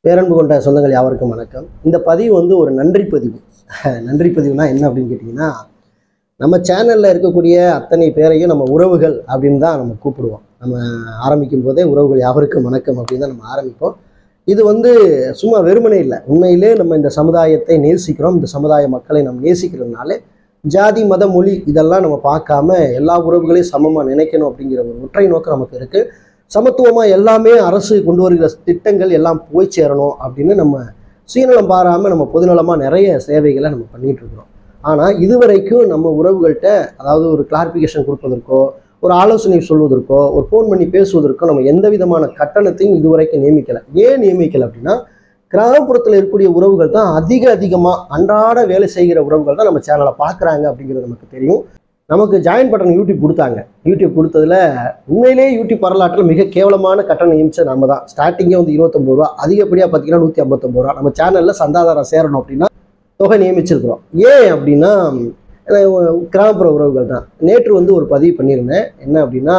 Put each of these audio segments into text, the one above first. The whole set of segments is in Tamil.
பேரன்பு கொண்ட சொந்தங்கள் யாவருக்கும் வணக்கம் இந்த பதிவு வந்து ஒரு நன்றி பதிவு நன்றி பதிவுனா என்ன அப்படின்னு கேட்டிங்கன்னா நம்ம சேனலில் இருக்கக்கூடிய அத்தனை பேரையும் நம்ம உறவுகள் அப்படின்னு தான் நம்ம கூப்பிடுவோம் நம்ம ஆரம்பிக்கும் போதே உறவுகள் யாவருக்கும் வணக்கம் அப்படின்னு தான் நம்ம ஆரம்பிப்போம் இது வந்து சும்மா வெறுமனே இல்லை உண்மையிலே நம்ம இந்த சமுதாயத்தை நேசிக்கிறோம் இந்த சமுதாய மக்களை நம்ம நேசிக்கிறதுனால ஜாதி மத மொழி இதெல்லாம் நம்ம பார்க்காம எல்லா உறவுகளையும் சமமாக நினைக்கணும் அப்படிங்கிற ஒரு ஒற்றை நோக்கம் நமக்கு இருக்குது சமத்துவமாக எல்லாமே அரசு கொண்டு வருகிற திட்டங்கள் எல்லாம் போய் சேரணும் அப்படின்னு நம்ம சுயநலம் பாராமல் நம்ம பொதுநலமாக நிறைய சேவைகளை நம்ம பண்ணிட்டு இருக்கிறோம் ஆனால் இதுவரைக்கும் நம்ம உறவுகள்கிட்ட அதாவது ஒரு கிளாரிஃபிகேஷன் கொடுப்பதற்கோ ஒரு ஆலோசனை சொல்வதற்கோ ஒரு ஃபோன் பண்ணி பேசுவதற்கோ நம்ம எந்த விதமான கட்டணத்தையும் இதுவரைக்கும் நியமிக்கலை ஏன் நியமிக்கலை அப்படின்னா கிராமப்புறத்தில் இருக்கக்கூடிய உறவுகள் தான் அதிக அதிகமாக அன்றாட வேலை செய்கிற உறவுகள் தான் நம்ம சேனலை பார்க்குறாங்க அப்படிங்கிறது நமக்கு தெரியும் நமக்கு ஜாயின் பட்டன் யூடியூப் கொடுத்தாங்க யூடியூப் கொடுத்ததுல உண்மையிலேயே யூடியூப் வரலாற்றில் மிக கேவலமான கட்டணம் நியமிச்ச நம்ம தான் ஸ்டார்டிங்கே வந்து இருபத்தொம்பது ரூபா அதிகப்படியாக பார்த்தீங்கன்னா நூற்றி ஐம்பத்தொம்பது ரூபா நம்ம சேனலில் சந்தாதாரம் சேரணும் அப்படின்னா தொகை நியமிச்சிருக்கிறோம் ஏன் அப்படின்னா அஹ் கிராமப்புற உறவுகள் தான் நேற்று வந்து ஒரு பதிவு பண்ணியிருந்தேன் என்ன அப்படின்னா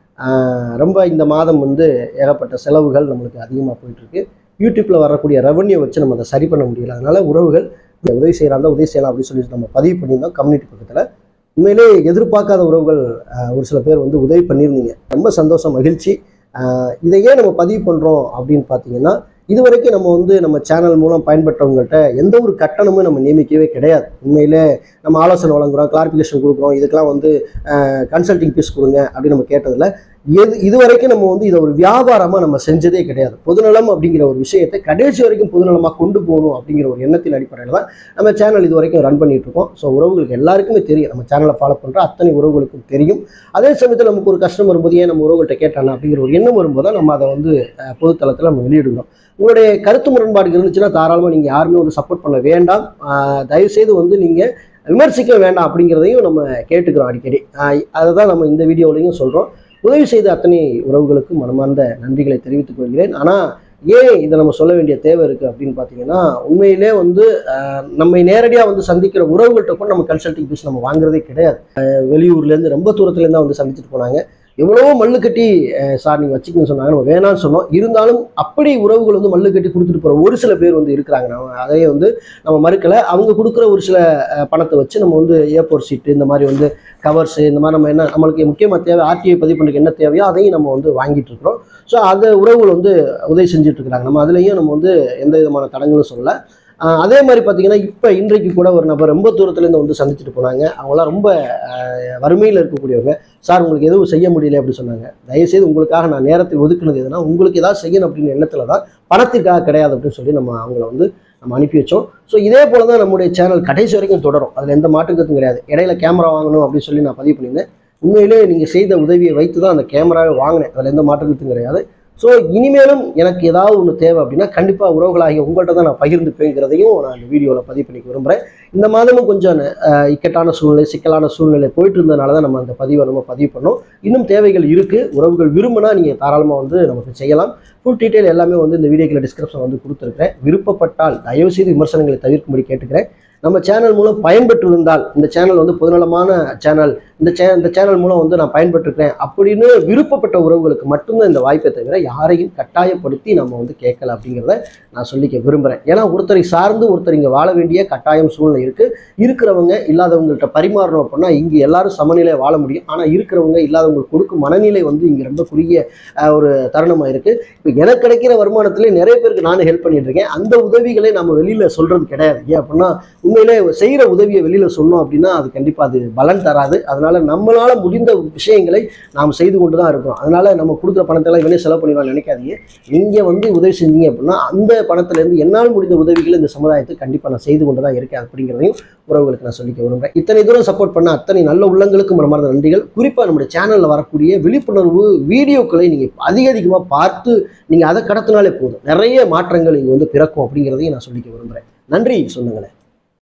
ஆஹ் ரொம்ப இந்த மாதம் வந்து ஏகப்பட்ட செலவுகள் நம்மளுக்கு அதிகமாக போயிட்டுருக்கு யூடியூப்பில் வரக்கூடிய ரெவன்யூ வச்சு நம்ம அதை சரி பண்ண முடியல அதனால் உறவுகள் உதவி செய்கிறாங்க உதவி செய்யலாம் அப்படின்னு சொல்லி நம்ம பதிவு பண்ணியிருந்தோம் கம்யூனிட்டி பக்கத்தில் உண்மையிலே எதிர்பார்க்காத உறவுகள் ஆஹ் ஒரு சில பேர் வந்து உதவி பண்ணியிருந்தீங்க ரொம்ப சந்தோஷம் மகிழ்ச்சி ஆஹ் இதையே நம்ம பதிவு பண்ணுறோம் அப்படின்னு பார்த்தீங்கன்னா இதுவரைக்கும் நம்ம வந்து நம்ம சேனல் மூலம் பயன்பெற்றவங்கள்ட்ட எந்த ஒரு கட்டணமும் நம்ம நியமிக்கவே கிடையாது உண்மையிலே நம்ம ஆலோசனை வழங்குறோம் கிளாரிஃபிகேஷன் கொடுக்குறோம் இதுக்கெல்லாம் வந்து கன்சல்டிங் ஃபீஸ் கொடுங்க அப்படின்னு நம்ம கேட்டதில் எது இதுவரைக்கும் நம்ம வந்து இதை ஒரு வியாபாரமாக நம்ம செஞ்சதே கிடையாது பொதுநலம் அப்படிங்கிற ஒரு விஷயத்தை கடைசி வரைக்கும் பொதுநலமாக கொண்டு போகணும் அப்படிங்கிற ஒரு எண்ணத்தின் அடிப்படையில் தான் நம்ம சேனல் இது வரைக்கும் ரன் பண்ணிட்டு இருக்கோம் ஸோ உறவுகளுக்கு எல்லாருக்குமே தெரியும் நம்ம சேனலை ஃபாலோ பண்ணுற அத்தனை உறவுகளுக்கும் தெரியும் அதே சமயத்தில் நமக்கு ஒரு கஷ்டம் வரும்போது ஏன் நம்ம உறவுகள்கிட்ட கேட்டானா அப்படிங்கிற ஒரு எண்ணம் வரும்போது தான் நம்ம அதை வந்து அஹ், பொதுத்தளத்தில் நம்ம வெளியிடுகிறோம் உங்களுடைய கருத்து முரண்பாடு இருந்துச்சுன்னா தாராளமாக நீங்கள் யாருமே வந்து சப்போர்ட் பண்ண வேண்டாம் ஆஹ், தயவுசெய்து வந்து நீங்கள் விமர்சிக்க வேண்டாம் அப்படிங்கிறதையும் நம்ம கேட்டுக்கிறோம் அடிக்கடி ஆஹ், அதை தான் நம்ம இந்த வீடியோலையும் சொல்கிறோம் உதவி செய்த அத்தனை உறவுகளுக்கும் மனமார்ந்த நன்றிகளை தெரிவித்துக் கொள்கிறேன் ஆனால் ஏன் இதை நம்ம சொல்ல வேண்டிய தேவை இருக்குது அப்படின்னு பார்த்தீங்கன்னா உண்மையிலே வந்து ஆஹ், நம்மை நேரடியாக வந்து சந்திக்கிற உறவுகள்கிட்ட கூட நம்ம கன்சல்டிங் ஃபீஸ் நம்ம வாங்குறதே கிடையாது ஆஹ், வெளியூர்லேருந்து ரொம்ப தூரத்துலேருந்து தான் வந்து சந்திச்சுட்டு போனாங்க எவ்வளவோ மல்லு கட்டி அஹ், சார் நீங்கள் வச்சுக்கணும்னு சொன்னாங்க நம்ம வேணாம்னு சொன்னோம் இருந்தாலும் அப்படி உறவுகள் வந்து மல்லு கட்டி கொடுத்துட்டு போகிற ஒரு சில பேர் வந்து இருக்கிறாங்க நம்ம அதையே வந்து நம்ம மறுக்கலை அவங்க கொடுக்குற ஒரு சில அஹ், பணத்தை வச்சு நம்ம வந்து ஏப்போர் சீட்டு இந்த மாதிரி வந்து கவர்ஸு இந்த மாதிரி நம்ம என்ன நம்மளுக்கு முக்கியமாக தேவை ஆர்டிஐ பதிவு பண்ணுறதுக்கு என்ன தேவையோ அதையும் நம்ம வந்து வாங்கிட்டு இருக்கிறோம் ஸோ அந்த உறவுகள் வந்து உதவி செஞ்சுட்டு இருக்கிறாங்க நம்ம அதுலேயும் நம்ம வந்து எந்த விதமான தடங்களும் சொல்லலை ஆஹ் அதே மாதிரி பார்த்தீங்கன்னா இப்போ இன்றைக்கு கூட ஒரு நபர் ரொம்ப தூரத்துலேருந்து வந்து சந்திச்சுட்டு போனாங்க அவங்களாம் ரொம்ப வறுமையில் இருக்கக்கூடியவங்க சார் உங்களுக்கு எதுவும் செய்ய முடியல அப்படி சொன்னாங்க தயவுசெய்து உங்களுக்காக நான் நேரத்தை ஒதுக்குனது எதுனா உங்களுக்கு ஏதாவது செய்யணும் அப்படின்னு எண்ணத்தில் தான் பணத்திற்காக கிடையாது அப்படின்னு சொல்லி நம்ம அவங்கள வந்து நம்ம அனுப்பி வச்சோம் ஸோ இதே போல தான் நம்முடைய சேனல் கடைசி வரைக்கும் தொடரும் அதில் எந்த மாற்றுக்கருத்தும் கிடையாது இடையில கேமரா வாங்கணும் அப்படின்னு சொல்லி நான் பதிவு பண்ணியிருந்தேன் உண்மையிலே நீங்கள் செய்த உதவியை வைத்து தான் அந்த கேமராவை வாங்கினேன் அதில் எந்த மாற்றுக்கருத்தும் கிடையாது ஸோ இனிமேலும் எனக்கு ஏதாவது ஒன்று தேவை அப்படின்னா கண்டிப்பாக உறவுகளாகிய உங்கள்கிட்ட தான் நான் பகிர்ந்துப்பேங்கிறதையும் நான் இந்த வீடியோவில் பதிவு பண்ணிக்க விரும்புகிறேன் இந்த மாதமும் கொஞ்சம் அஹ், இக்கட்டான சூழ்நிலை சிக்கலான சூழ்நிலை போயிட்டு இருந்ததுனால தான் நம்ம அந்த பதிவை நம்ம பதிவு பண்ணோம் இன்னும் தேவைகள் இருக்குது உறவுகள் விரும்பினா நீங்கள் தாராளமாக வந்து நமக்கு செய்யலாம் ஃபுல் டீட்டெயில் எல்லாமே வந்து இந்த வீடியோக்கில் டிஸ்கிரிப்ஷன் வந்து கொடுத்துருக்கிறேன் விருப்பப்பட்டால் தயவுசெய்து விமர்சனங்களை தவிர்க்கும்படி கேட்டுக்கிறேன் நம்ம சேனல் மூலம் பயன்பெற்று இருந்தால் இந்த சேனல் வந்து பொதுநலமான சேனல் இந்த சே இந்த சேனல் மூலம் வந்து நான் பயன்பெற்றிருக்கிறேன் அப்படின்னு விருப்பப்பட்ட உறவுகளுக்கு மட்டும்தான் இந்த வாய்ப்பை தவிர யாரையும் கட்டாயப்படுத்தி நம்ம வந்து கேட்கல அப்படிங்கிறத நான் சொல்லிக்க விரும்புகிறேன் ஏன்னா ஒருத்தரை சார்ந்து ஒருத்தர் இங்கே வாழ வேண்டிய கட்டாயம் சூழ்நிலை இருக்குது இருக்கிறவங்க இல்லாதவங்கள்ட்ட பரிமாறணும் அப்படின்னா இங்கே எல்லாரும் சமநிலை வாழ முடியும் ஆனால் இருக்கிறவங்க இல்லாதவங்களுக்கு கொடுக்கும் மனநிலை வந்து இங்கே ரொம்ப குறுகிய அஹ், ஒரு தருணமாக இருக்குது இப்போ எனக்கு கிடைக்கிற வருமானத்திலே நிறைய பேருக்கு நானும் ஹெல்ப் பண்ணிட்டு இருக்கேன் அந்த உதவிகளை நம்ம வெளியில் சொல்கிறது கிடையாது ஏன் அப்படின்னா உண்மையிலே செய்கிற உதவியை வெளியில் சொன்னோம் அப்படின்னா அது கண்டிப்பாக அது பலன் தராது அதனால நம்மளால முடிந்த விஷயங்களை நாம் செய்து கொண்டு தான் இருக்கோம் அதனால நம்ம கொடுக்குற பணத்தெல்லாம் இவனே செலவு பண்ணிடலாம் நினைக்காதீங்க நீங்கள் வந்து உதவி செஞ்சீங்க அப்படின்னா அந்த பணத்திலேருந்து என்னால் முடிந்த உதவிகளை இந்த சமுதாயத்துக்கு கண்டிப்பாக நான் செய்து கொண்டு தான் இருக்கேன் அப்படிங்கிறதையும் உறவுகளுக்கு நான் சொல்லிக்க விரும்புகிறேன் இத்தனை தூரம் சப்போர்ட் பண்ண அத்தனை நல்ல உள்ளங்களுக்கு மனமார்ந்த நன்றிகள் குறிப்பாக நம்முடைய சேனலில் வரக்கூடிய விழிப்புணர்வு வீடியோக்களை நீங்கள் அதிக அதிகமாக பார்த்து நீங்கள் அதை கடத்தினாலே போதும் நிறைய மாற்றங்கள் இங்கே வந்து பிறக்கும் அப்படிங்கிறதையும் நான் சொல்லிக்க விரும்புகிறேன் நன்றி சொந்தங்களே